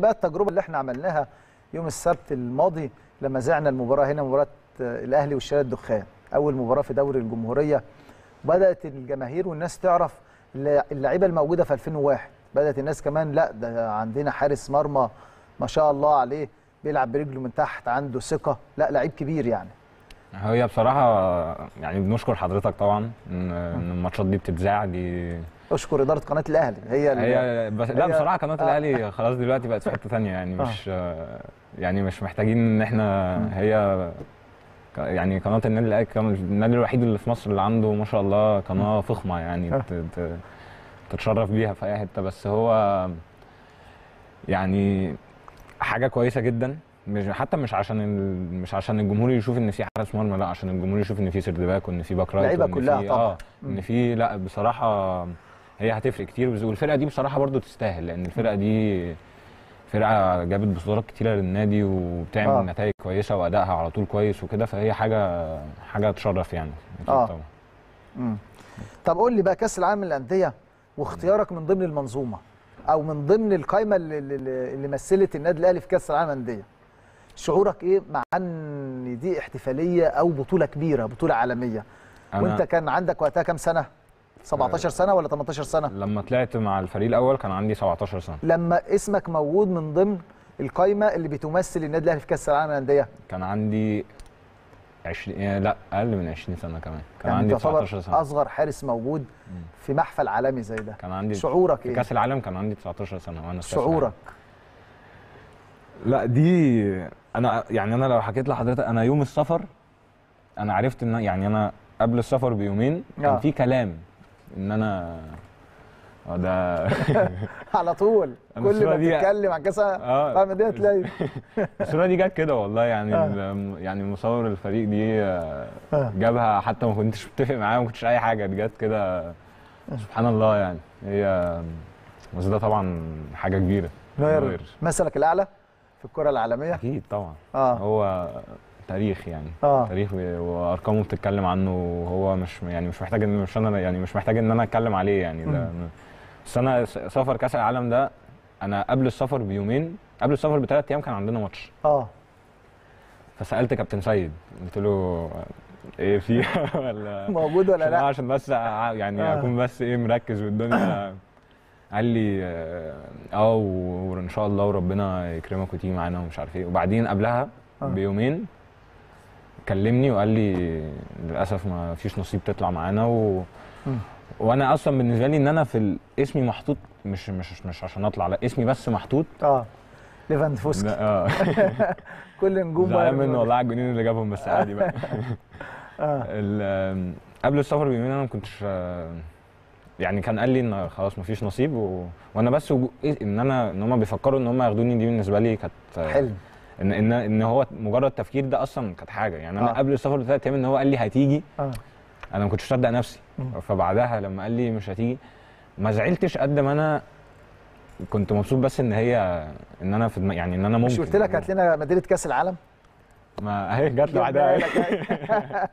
بقى التجربه اللي احنا عملناها يوم السبت الماضي لما زعنا المباراه هنا مباراه آه، الاهلي والشارع الدخان اول مباراه في دوري الجمهوريه بدات الجماهير والناس تعرف الل- اللعيبه الموجوده في 2001 بدات الناس كمان لا ده عندنا حارس مرمى ما شاء الله عليه بيلعب برجله من تحت عنده ثقه لا لعيب كبير يعني هي بصراحه يعني بنشكر حضرتك طبعا ان إن الماتشات دي بتتذاع دي اشكر اداره قناه الاهلي هي اللي هي بس لا هي- بصراحه قناه آه. الاهلي خلاص دلوقتي بقت في حته ثانيه يعني آه. مش يعني مش محتاجين ان احنا هي ك- يعني قناه النادي الاهلي كان النادي الوحيد اللي في مصر اللي عنده ما شاء الله قناه فخمه يعني آه. ت- ت- تتشرف بيها في اي حته بس هو يعني حاجه كويسه جدا مش حتى مش عشان ال... مش عشان الجمهور يشوف ان في حارس مرمى لا عشان الجمهور يشوف ان في سيرد باك وان في باك رايت لعيبة وإن كلها في- طبعاً. اه مم. ان في لا بصراحه هي هتفرق كتير وز- والفرقه دي بصراحه برضو تستاهل لان الفرقه دي فرقه جابت بطولات كتيره للنادي وبتعمل آه. آه. نتائج كويسه وادائها على طول كويس وكده فهي حاجه حاجه تشرف يعني أكيد آه. طبعا مم. طب قول لي بقى كاس العالم للانديه واختيارك من ضمن المنظومه او من ضمن القائمه اللي, اللي, اللي مثلت النادي الاهلي في كاس العالم للانديه شعورك ايه مع ان دي احتفاليه او بطوله كبيره بطوله عالميه أنا وانت كان عندك وقتها كام سنه 17 سنه ولا 18 سنه لما طلعت مع الفريق الاول كان عندي 17 سنه لما اسمك موجود من ضمن القائمه اللي بتمثل النادي الاهلي في كاس العالم للانديه كان عندي 20 يعني لا اقل من 20 سنه كمان كان يعني عندي تعتبر 19 سنه اصغر حارس موجود في محفل عالمي زي ده كان عندي شعورك في ايه كاس العالم كان عندي 19 سنه وانا في كأس شعورك لا دي انا يعني انا لو حكيت لحضرتك انا يوم السفر انا عرفت ان يعني انا قبل السفر بيومين آه. كان في كلام ان انا اه ده على طول أنا كل الصورة ما دي- تتكلم عن كاس اه العالم للانديه تلاقي الصوره دي جت كده والله يعني آه. ال- يعني مصور الفريق دي آه، آه. جابها حتى ما كنتش متفق معاه ما كنتش اي حاجه دي جت كده سبحان الله يعني هي بس ده طبعا حاجه كبيره نوير مثلك الاعلى في الكره العالميه اكيد طبعا اه هو تاريخ يعني اه تاريخ وارقامه بتتكلم عنه وهو مش يعني مش محتاج ان مش انا يعني مش محتاج ان انا اتكلم عليه يعني ده مم. بس انا س- سفر كاس العالم ده انا قبل السفر بيومين قبل السفر بثلاث ايام كان عندنا ماتش اه فسالت كابتن سيد قلت له ايه في ولا موجود ولا عشان- لا عشان بس ع- يعني آه. اكون بس ايه مركز والدنيا قال لي اه آه، و- وان شاء الله وربنا يكرمك وتيجي معانا ومش عارف ايه وبعدين قبلها آه. بيومين كلمني وقال لي للاسف ما فيش نصيب تطلع معانا و... مم. وانا اصلا بالنسبه لي ان انا في ال- اسمي محطوط مش مش مش عشان اطلع لا اسمي بس محطوط اه ليفاندوفسكي ده- اه كل نجوم زعلان بايرن منه والله على الجنين اللي جابهم بس عادي بقى اه ال- قبل السفر بيومين انا ما كنتش آه، يعني كان قال لي ان خلاص مفيش نصيب و... وانا بس وجو... إيه ان انا ان هم بيفكروا ان هم ياخدوني دي بالنسبه لي كانت آه، حلم ان ان ان هو مجرد تفكير ده اصلا كانت حاجه يعني انا آه. آه. قبل السفر بثلاث ايام ان هو قال لي هتيجي اه انا ما كنتش مصدق نفسي مم. فبعدها لما قال لي مش هتيجي ما زعلتش قد ما انا كنت مبسوط بس ان هي ان انا في دم... يعني ان انا ممكن مش قلت لك هات لنا ميداليه كاس العالم ما اهي جت جبناها لوحدها لك أهي.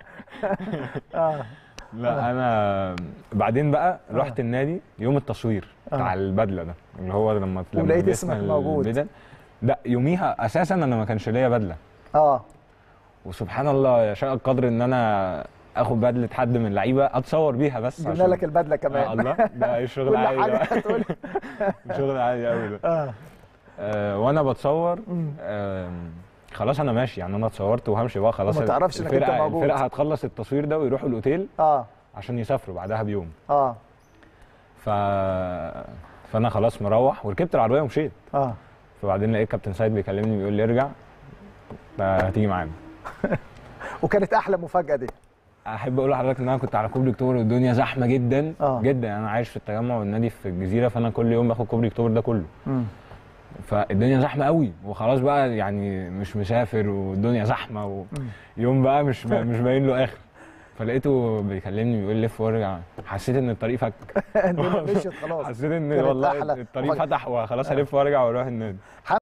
اه لا انا بعدين بقى آه. رحت النادي يوم التصوير آه. بتاع البدله ده اللي هو لما لما ولقيت لبسنا اسمك موجود. البدل. لا يوميها اساسا انا ما كانش ليا بدله اه وسبحان الله يشاء القدر ان انا اخد بدله حد من اللعيبه اتصور بيها بس جبنا عشان- لك البدله آه كمان الله ده إيه الشغل كل عالي حاجه ده هتقول شغل عالي قوي ده اه آه وانا بتصور مم. آم، خلاص انا ماشي يعني انا اتصورت وهمشي بقى خلاص وما تعرفش إنك أنت الفرقة- موجود. الفرقه هتخلص التصوير ده ويروحوا الاوتيل اه عشان يسافروا بعدها بيوم اه ف فانا خلاص مروح وركبت العربيه ومشيت اه فبعدين لقيت كابتن سيد بيكلمني بيقول لي ارجع ده هتيجي معانا وكانت احلى مفاجاه دي احب اقول لحضرتك ان انا كنت على كوبري اكتوبر والدنيا زحمه جدا آه. جدا انا عايش في التجمع والنادي في الجزيره فانا كل يوم باخد كوبري اكتوبر ده كله مم. فالدنيا زحمه قوي وخلاص بقى يعني مش مسافر والدنيا زحمه ويوم بقى مش مش باين له اخر فلقيته بيكلمني بيقول لي لف وارجع حسيت ان الطريق فك الدنيا مشيت خلاص حسيت ان كانت والله أحلى الطريق مفاجأة. فتح وخلاص هلف وارجع واروح النادي